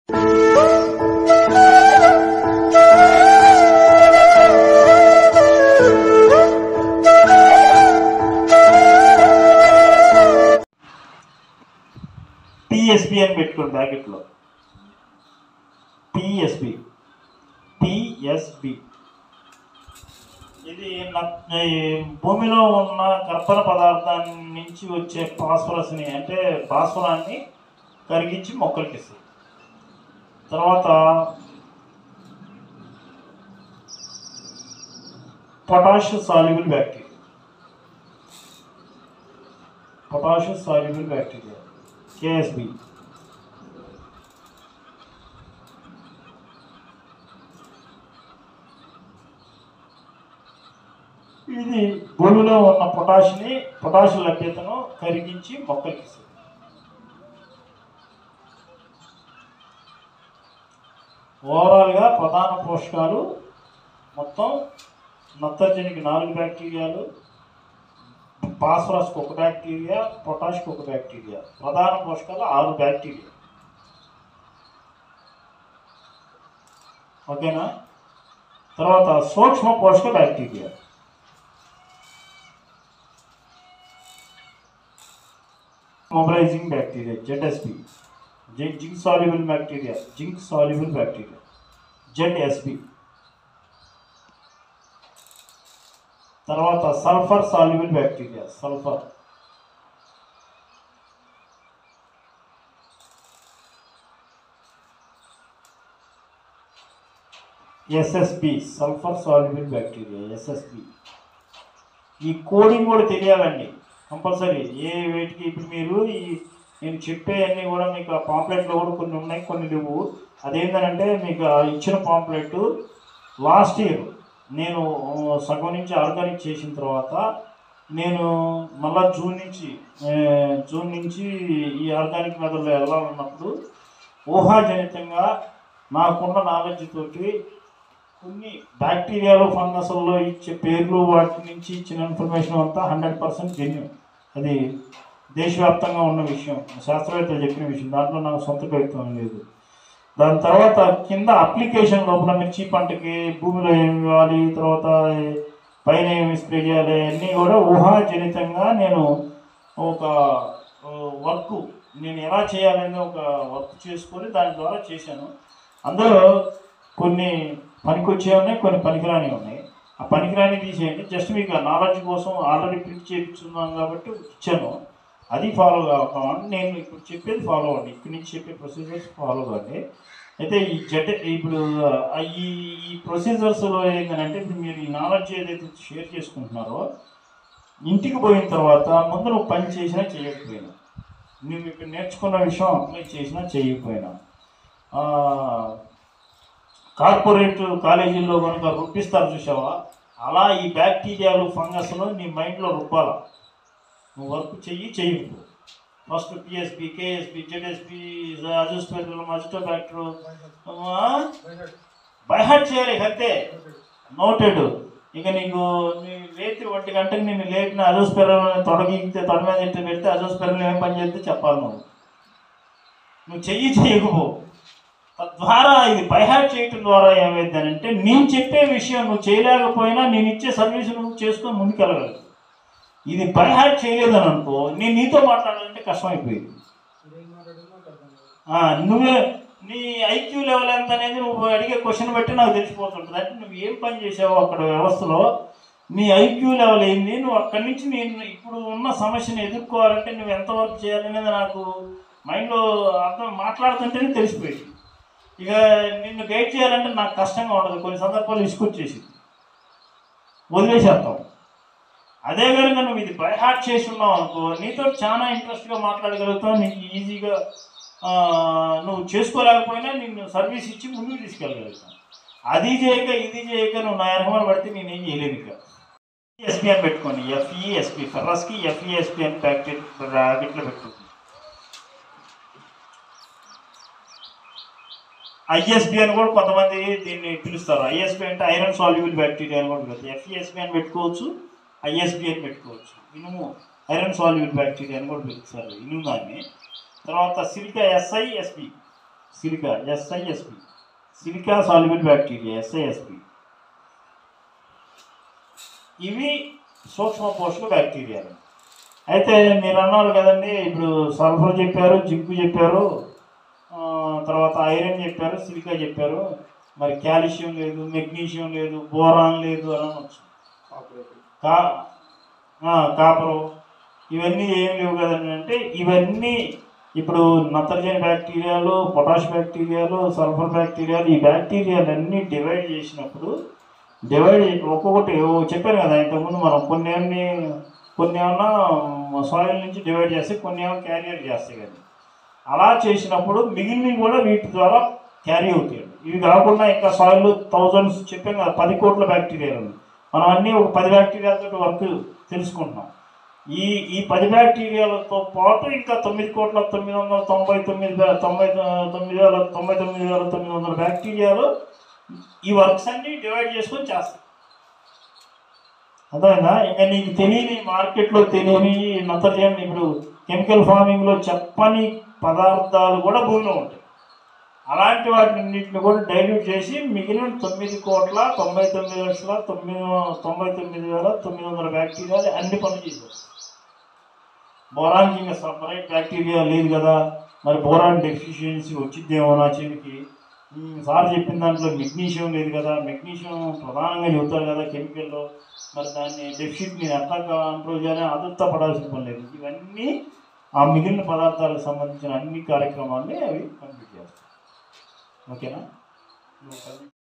TSB అని పెట్టుకోండి బ్రాకెట్లో టిఎస్బి టిఎస్బి ఇది న- ఈ భూమిలో ఉన్న కర్బన పదార్థాన్ని నుంచి వచ్చే ఫాస్ఫరస్ని అంటే భాస్వరాన్ని కరిగించి మొక్కలకి ఇస్తుంది తర్వాత potash soluble bacteria potash soluble bacteria KSB ఇది భూమిలో ఉన్న పొటాషిని పొటాష్ లభ్యతను కరిగించి మొక్కలకి ఇస్తుంది ఓవరాల్గా ప్రధాన పోషకాలు మొత్తం నత్రజనికి నాలుగు బ్యాక్టీరియాలు ఫాస్ఫరస్కి ఒక బ్యాక్టీరియా పొటాష్కి ఒక బ్యాక్టీరియా ప్రధాన పోషకాలు ఆరు బ్యాక్టీరియా ఓకేనా తర్వాత సూక్ష్మ పోషక bacteria mobilising bacteria ZSP zinc soluble bacteria zinc soluble bacteria ZSP తర్వాత sulphur soluble bacteria sulphur SSP sulphur soluble bacteria SSP ఈ కోడింగ్ కూడా తెలియాలండి కంపల్సరీ ఏ వేటికి ఇప్పుడు మీరు ఈ నేను చెప్పే అన్నీ కూడా మీకు ఆ పాంప్లెట్లో కూడా కొన్ని ఉన్నాయి కొన్ని లేవు అదేంటంటే మీకు ఆ ఇచ్చిన పాంప్లెట్ లాస్ట్ ఇయర్ నేను ఆ, సగం నుంచి ఆర్గానిక్ చేసిన తర్వాత నేను మళ్ళా జూన్ నుంచి ఆ, జూన్ నుంచి ఈ ఆర్గానిక్ మెథడ్లో వెళ్ళాలన్నప్పుడు ఊహాజనితంగా నాకున్న నాలెడ్జ్ తోటి కొన్ని బ్యాక్టీరియాలు ఫంగస్లో ఇచ్చే పేర్లు వాటి నుంచి ఇచ్చిన ఇన్ఫర్మేషన్ అంతా హండ్రెడ్ పర్సెంట్ జెన్యున్ అది దేశవ్యాప్తంగా ఉన్న విషయం శాస్త్రవేత్తలు చెప్పిన విషయం దాంట్లో నాకు సొంత కవిత్వం లేదు దాని తర్వాత కింద అప్లికేషన్ లోపల మిర్చి పంటకి భూమిలో ఏమి ఇవ్వాలి తర్వాత పైన ఏమి స్ప్రే చేయాలి అన్నీ కూడా ఊహాజనితంగా నేను ఒక వర్క్ నేను ఎలా చేయాలని ఒక వర్క్ చేసుకొని దాని ద్వారా చేశాను అందులో కొన్ని పనికొచ్చే ఉన్నాయి కొన్ని పనికిరాని ఉన్నాయి ఆ పనికిరాని తీసేయండి జస్ట్ మీకు నాలెడ్జ్ కోసం ఆల్రెడీ ప్రింట్ చేయించున్నాను కాబట్టి ఇచ్చాను అది ఫాలో కావాలి నేను ఇప్పుడు చెప్పేది ఫాలో అవ్వండి ఇక్కడి నుంచి చెప్పే ప్రొసీజర్స్ ఫాలో కావండి అయితే ఈ జట్ ఇప్పుడు ఆ ఈ ఈ ప్రొసీజర్స్లో ఏంటంటే ఇప్పుడు మీరు ఈ నాలెడ్జ్ ఏదైతే షేర్ చేసుకుంటున్నారో ఇంటికి పోయిన తర్వాత ముందు నువ్వు పని చేసినా చేయకపోయినా నువ్వు ఇప్పుడు నేర్చుకున్న విషయం అప్లై చేసినా చేయకపోయినా ఆ, కార్పొరేట్ కాలేజీల్లో కనుక రుబ్బిస్తారు చూసావా అలా ఈ బ్యాక్టీరియాలు ఫంగస్లు నీ మైండ్లో రుబ్బాల నువ్వు వర్క్ చెయ్యి చెయ్యకు ఫస్ట్ పిఎస్పి కేఎస్పి జెడ్ఎస్పి అజోస్పెరల్ మజిటోబ్యాక్టర్ బైహార్ట్ చేయాలి అంతే నోటెడ్ ఇక నీకు నీ లేచి ఒంటి గంటకి నేను లేపిన అజోస్పెరల్ తొడగితే తొడ మీద ఎట్టి పెడితే అజోస్పెరల్ ఏం పని చేస్తే చెప్పాలి నువ్వు నువ్వు చెయ్యి చేయకపో తద్వారా ఇది బైహార్ట్ చేయటం ద్వారా ఏమైందనంటే నేను చెప్పే విషయం నువ్వు చేయలేకపోయినా నేను ఇచ్చే సర్వీస్ నువ్వు చేసుకొని ముందుకెళ్ళగలవు ఇది బైహార్ట్ చేయలేదని అనుకో నేను నీతో మాట్లాడాలంటే కష్టమైపోయింది ఆ, నువ్వే నీ ఐక్యూ లెవెల్ ఎంత అనేది నువ్వు అడిగే క్వశ్చన్ బట్టి నాకు తెలిసిపోతుంటుంది అంటే నువ్వు ఏం పని చేసావో అక్కడ వ్యవస్థలో నీ ఐక్యూ లెవెల్ ఏంది నువ్వు అక్కడి నుంచి నేను ఇప్పుడు ఉన్న సమస్యను ఎదుర్కోవాలంటే నువ్వు ఎంతవరకు చేయాలనేది నాకు మైండ్లో అర్థం మాట్లాడుతుంటేనే తెలిసిపోయింది ఇక నిన్ను గైడ్ చేయాలంటే నాకు కష్టంగా ఉండదు కొన్ని సందర్భాలు ఇసుకొచ్చేసి వదిలేసేస్తాం అదే కనుక నువ్వు ఇది బై హార్ట్ చేసి ఉన్నావు అనుకో నీతో చాలా ఇంట్రెస్ట్గా మాట్లాడగలుగుతావు నీకు ఈజీగా ఆ, నువ్వు చేసుకోలేకపోయినా నిన్ను సర్వీస్ ఇచ్చి ముందుకు తీసుకెళ్ళగలుగుతాను అది చేయక ఇది చేయక నువ్వు నా ఎనకమని పడితే నేనేం చేయలేను ఇక ఎస్పీ అని పెట్టుకోండి ఎఫ్ఈఎస్పి ఫెర్రస్కి ఎఫ్ఈఎస్పి అని ప్యాకెట్ బ్రాకెట్లో పెట్టుకోండి ఐఎస్బి అని కూడా కొంతమంది దీన్ని పిలుస్తారు ఐఎస్బి అంటే ఐరన్ సాల్యుబుల్ బ్యాక్టీరియా అని కూడా పిలుస్తారు ఎఫ్ఈఎస్బి అని పెట్టుకోవచ్చు ఐఎస్బి అని పెట్టుకోవచ్చు ఇనుము ఐరన్ సాల్యుబుల్ బ్యాక్టీరియా అని కూడా పిలుస్తారు ఇనుము దాన్ని తర్వాత silica SI SB silica SISP silica soluble bacteria SISP ఇవి సూక్ష్మ పోషక బ్యాక్టీరియాలు అయితే మీరు అన్నారు కదండి ఇప్పుడు సల్ఫర్ చెప్పారు జింకు చెప్పారు ఆ, తర్వాత ఐరన్ చెప్పారు సిలికా చెప్పారు మరి కాల్షియం లేదు మెగ్నీషియం లేదు బోరాన్ లేదు అని అనొచ్చు కా ఆ, కాపరు ఇవన్నీ ఏం లేవు కదండి అంటే ఇవన్నీ ఇప్పుడు నత్రజని బ్యాక్టీరియాలు పొటాష్ బ్యాక్టీరియాలు సల్ఫర్ బ్యాక్టీరియాలు ఈ బ్యాక్టీరియాలన్నీ డివైడ్ చేసినప్పుడు డివైడ్ ఒక్కొక్కటి ఓ చెప్పాను కదా ఇంతకుముందు మనం కొన్ని ఏమని కొన్ని ఏమన్నా సాయిల్ నుంచి డివైడ్ చేస్తే కొన్ని ఏమో క్యారియర్ చేస్తాయి కానీ అలా చేసినప్పుడు మిగిలినవి కూడా వీటి ద్వారా క్యారీ అవుతాయి ఇవి కాకుండా ఇంకా సాయిల్ థౌజండ్స్ చెప్పాను కదా పది కోట్ల బ్యాక్టీరియాలు ఉన్నాయి మనం అన్నీ ఒక పది బ్యాక్టీరియాలతో వర్క్ తెలుసుకుంటున్నాం ఈ ఈ పది బ్యాక్టీరియాలతో పాటు ఇంకా తొమ్మిది కోట్ల తొమ్మిది వందల తొంభై తొమ్మిది వే- తొంభై తొ- తొమ్మిది వేల తొంభై తొమ్మిది వేల తొమ్మిది వందల బ్యాక్టీరియాలు ఈ వర్క్స్ అన్ని డివైడ్ చేసుకొని చేస్తాయి అర్థమైందా ఇంకా నీకు తెలియని మార్కెట్లో తెలియని నత్రజని ఇప్పుడు కెమికల్ ఫార్మింగ్లో చెప్పని పదార్థాలు కూడా భూమిలో ఉంటాయి అలాంటి వాటిని కూడా డైల్యూట్ చేసి మిగిలిన తొమ్మిది కోట్ల తొంభై తొమ్మిది లక్షల తొమ్మిది తొంభై తొమ్మిది వేల తొమ్మిది వందల బ్యాక్టీరియాలు అన్ని పనులు చేసేస్తాయి బోరాన్కి ఇంకా సపరేట్ బ్యాక్టీరియా లేదు కదా మరి బోరాన్ డెఫిషియన్సీ వచ్చిద్దేమో నా చెవికి ఉమ్, సార్ చెప్పిన దాంట్లో మెగ్నీషియం లేదు కదా మెగ్నీషియం ప్రధానంగా చెబుతారు కదా కెమికల్లో మరి దాన్ని డెఫిషిట్ నేను ఎట్లా కంట్రోల్ చేయాలని అదుర్త పడాల్సిన పని లేదు ఇవన్నీ ఆ మిగిలిన పదార్థాలకు సంబంధించిన అన్ని కార్యక్రమాల్ని అవి కంప్లీట్ చేస్తాయి ఓకేనా